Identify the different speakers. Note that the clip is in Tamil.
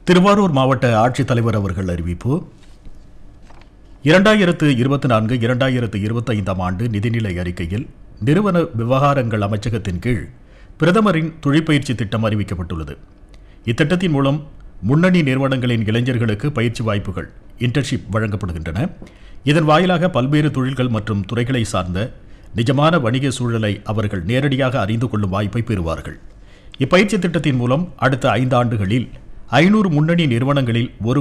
Speaker 1: திருவாரூர் மாவட்ட ஆட்சித்தலைவர் அவர்கள் அறிவிப்பு இரண்டாயிரத்து இருபத்தி நான்கு இரண்டாயிரத்து இருபத்தைந்தாம் ஆண்டு நிதிநிலை அறிக்கையில் நிறுவன விவகாரங்கள் அமைச்சகத்தின் கீழ் பிரதமரின் தொழிற்பயிற்சி திட்டம் அறிவிக்கப்பட்டுள்ளது இத்திட்டத்தின் மூலம் முன்னணி நிறுவனங்களின் இளைஞர்களுக்கு பயிற்சி வாய்ப்புகள் இன்டர்ன்ஷிப் வழங்கப்படுகின்றன இதன் வாயிலாக பல்வேறு தொழில்கள் மற்றும் துறைகளை சார்ந்த நிஜமான வணிக சூழலை அவர்கள் நேரடியாக அறிந்து கொள்ளும் வாய்ப்பை பெறுவார்கள் இப்பயிற்சி திட்டத்தின் மூலம் அடுத்த ஐந்து ஆண்டுகளில் ஐநூறு முன்னணி நிறுவனங்களில் ஒரு